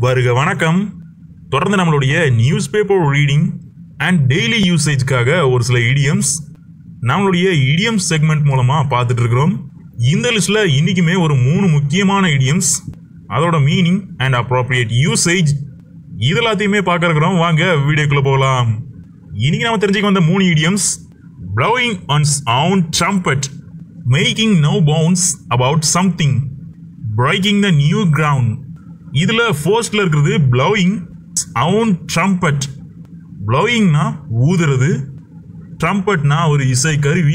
வருக வணக்கம் தொடர்ந்து நம்மளுடைய news paper reading and daily யூசேஜ்க்காக ஒரு சில இடியம்ஸ் நம்மளுடைய இடியம்ஸ் செக்மெண்ட் மூலமா பார்த்துட்டு இருக்கிறோம் இந்த லிஸ்ட்ல இன்னைக்குமே ஒரு மூணு முக்கியமான இடியம்ஸ் அதோட மீனிங் அண்ட் அப்ரோப்ரியேட் யூசேஜ் இது எல்லாத்தையுமே பார்க்க இருக்கிறோம் வாங்க வீடியோக்குள்ள போகலாம் இன்னைக்கு நாம தெரிஞ்சுக்க வந்த மூணு idioms blowing on own trumpet making no bounds about something breaking the new ground இதுல ஃபர்ஸ்ட்ல இருக்கிறது blowing own trumpet blowingனா ஊதுறது ட்ரம்பட்னா ஒரு இசை கருவி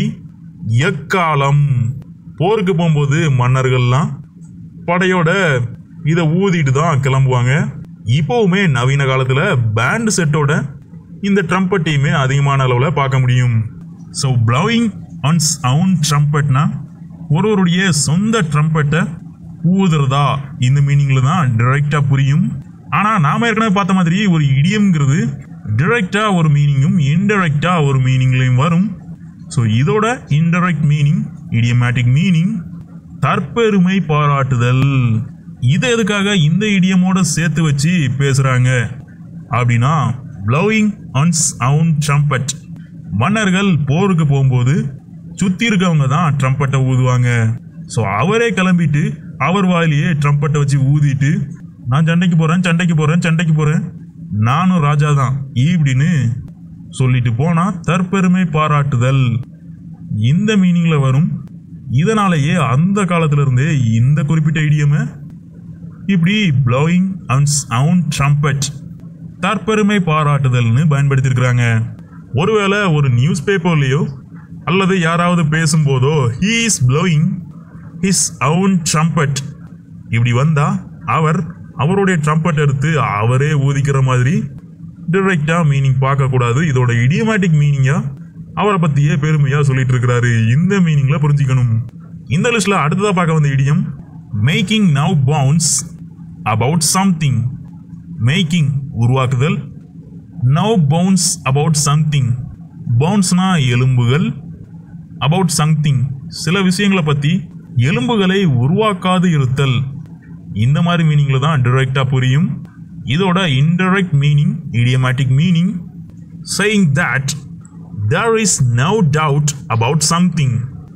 எக்காலம் போருக்கு போகும்போது மன்னர்கள்லாம் படையோட இதை ஊதிட்டு தான் கிளம்புவாங்க இப்போவுமே நவீன காலத்தில் பேண்ட் செட்டோட இந்த ட்ரம்பட்டையுமே அதிகமான அளவில் பார்க்க முடியும் ஸோ ப்ளவிங் ஆன்ஸ் own ட்ரம்பட்னா ஒருவருடைய சொந்த ட்ரம்பட்டை ஊதுறதா இந்த மீனிங்கில் தான் டிரெக்டாக புரியும் ஆனால் நாம ஏற்கனவே பார்த்த மாதிரி ஒரு இடியம்ங்கிறது டிரெக்டாக ஒரு மீனிங்கும் இன்டெரக்டாக ஒரு மீனிங்லையும் வரும் ஸோ இதோட இன்டெரக்ட் மீனிங் இடியமேட்டிக் மீனிங் தற்பெருமை பாராட்டுதல் இதை எதுக்காக இந்த இடியமோட சேர்த்து வச்சு பேசுறாங்க அப்படின்னா ப்ளவிங் ஆன்ஸ் own trumpet மன்னர்கள் போருக்கு போகும்போது சுத்தி இருக்கவங்க தான் ட்ரம்பட்டை ஊதுவாங்க ஸோ அவரே கிளம்பிட்டு அவர் வாயிலேயே ட்ரம்பட்டை வச்சு ஊதிட்டு நான் சண்டைக்கு போறேன் சண்டைக்கு போறேன் சண்டைக்கு போறேன் நானும் ராஜா தான் இப்படின்னு சொல்லிட்டு போனா தற்பெருமை பாராட்டுதல் இந்த மீனிங்ல வரும் இதனாலேயே அந்த காலத்துல இருந்தே இந்த குறிப்பிட்ட இடியமை இப்படி ப்ளோயிங் அன்ஸ் own trumpet தற்பெருமை பாராட்டுதல்னு பயன்படுத்தியிருக்கிறாங்க ஒருவேளை ஒரு நியூஸ் பேப்பர்லேயோ அல்லது யாராவது பேசும்போதோ he is blowing his own trumpet இப்படி வந்தா அவர் அவருடைய ட்ரம்பட் எடுத்து அவரே ஊதிக்கிற மாதிரி டிரெக்டா மீனிங் பார்க்கக்கூடாது இதோட இடியமேட்டிக் மீனிங்கா அவரை பத்தியே பெருமையா சொல்லிட்டு இருக்கிறாரு இந்த மீனிங்ல புரிஞ்சுக்கணும் இந்த லிஸ்ட்ல அடுத்ததா பார்க்க வந்த idiom making no bones about something making உருவாக்குதல் நவ் பவுன்ஸ் அபவுட் சம்திங் பவுன்ஸ்னா எலும்புகள் அபவுட் சம்திங் சில விஷயங்களை பத்தி எலும்புகளை உருவாக்காது இருத்தல் இந்த மாதிரி மீனிங்ல தான் டிரெக்டா புரியும் இதோட indirect meaning idiomatic meaning saying that there is no doubt about something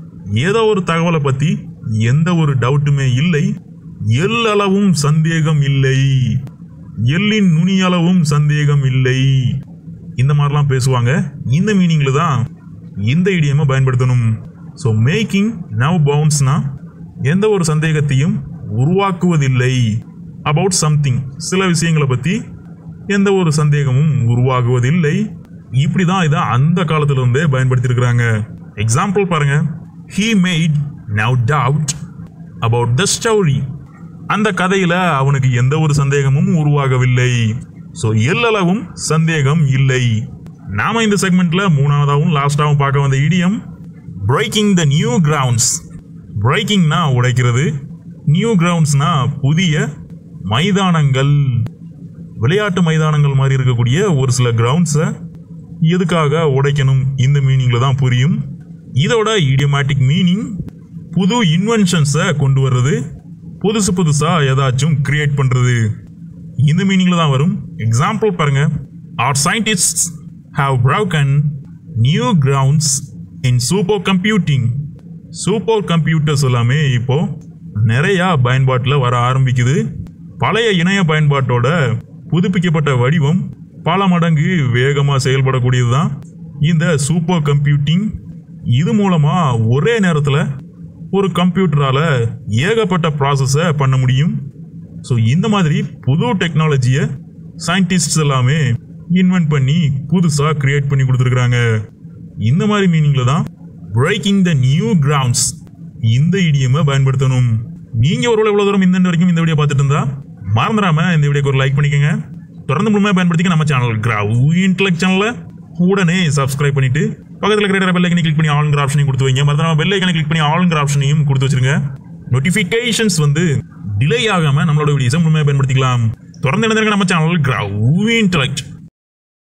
ஏதோ ஒரு தகவலை பத்தி எந்த ஒரு டவுட்டுமே இல்லை எல்லளவும் சந்தேகம் இல்லை எல்லின் நுனியளவும் சந்தேகம் இல்லை இந்த மாதிரிலாம் பேசுவாங்க இந்த மீனிங்ல தான் இந்த இடியமை பயன்படுத்தணும் ஸோ மேக்கிங் நவ் பவுன்ஸ்னா எந்த ஒரு சந்தேகத்தையும் உருவாக்குவதில்லை அபவுட் சம்திங் சில விஷயங்களை பற்றி எந்த ஒரு சந்தேகமும் உருவாகுவதில்லை இப்படி தான் இதை அந்த காலத்துல இருந்தே பயன்படுத்தியிருக்கிறாங்க எக்ஸாம்பிள் பாருங்க he made no doubt about the story அந்த கதையில அவனுக்கு எந்த ஒரு சந்தேகமும் உருவாகவில்லை ஸோ எல்லளவும் சந்தேகம் இல்லை நாம இந்த செக்மெண்ட்ல மூணாவதாகவும் லாஸ்டாகவும் பார்க்க வந்த idiom breaking the new grounds பிரேக்கிங்னா உடைக்கிறது நியூ கிரவுண்ட்ஸ்னா புதிய மைதானங்கள் விளையாட்டு மைதானங்கள் மாதிரி இருக்கக்கூடிய ஒரு சில கிரவுண்ட்ஸை எதுக்காக உடைக்கணும் இந்த மீனிங்ல தான் புரியும் இதோட இடியமேட்டிக் மீனிங் புது இன்வென்ஷன்ஸை கொண்டு வர்றது புதுசு புதுசா ஏதாச்சும் கிரியேட் பண்றது இந்த மீனிங்ல தான் வரும் எக்ஸாம்பிள் பாருங்க our scientist have broken new grounds in super computing super computers எல்லாமே இப்போ நிறைய பயன்பாட்டில் வர ஆரம்பிக்குது பழைய இணைய பயன்பாட்டோட புதுப்பிக்கப்பட்ட வடிவம் பல மடங்கு வேகமாக செயல்படக்கூடியது தான் இந்த சூப்பர் கம்ப்யூட்டிங் இது மூலமா ஒரே நேரத்தில் ஒரு கம்ப்யூட்டரால ஏகப்பட்ட ப்ராசஸை பண்ண முடியும் ஸோ இந்த மாதிரி புது டெக்னாலஜியை சயின்டிஸ்ட்ஸ் எல்லாமே இன்வென்ட் பண்ணி புதுசாக கிரியேட் பண்ணி கொடுத்துருக்குறாங்க இந்த மாதிரி மீனிங்ல தான் பிரேக்கிங் த நியூ கிரவுண்ட்ஸ் இந்த இடியமை பயன்படுத்தணும் நீங்க ஒரு இவ்வளவு தூரம் இந்த வரைக்கும் இந்த வீடியோ பார்த்துட்டு இருந்தா மறந்துடாம இந்த வீடியோக்கு ஒரு லைக் பண்ணிக்கோங்க தொடர்ந்து முழுமையாக பயன்படுத்திக்க நம்ம சேனல் கிராவ் இன்டெலக்ட் சேனலை உடனே சப்ஸ்கிரைப் பண்ணிட்டு பக்கத்தில் இருக்கிற பெல் ஐக்கனை கிளிக் பண்ணி ஆளுங்கிற ஆப்ஷனையும் கொடுத்து வைங்க மறந்துடாம பெல் ஐக்கனை கிளிக் பண்ணி ஆளுங்கிற ஆப்ஷனையும் கொடுத்து வச்சிருங்க நோட்டிஃபிகேஷன்ஸ் வந்து டிலே ஆகாம நம்மளோட வீடியோஸை முழுமையாக பயன்படுத்திக்கலாம் தொடர்ந்து இணைந்திருக்க நம்ம சேனல் கிராவ் இன்டெலக்ட்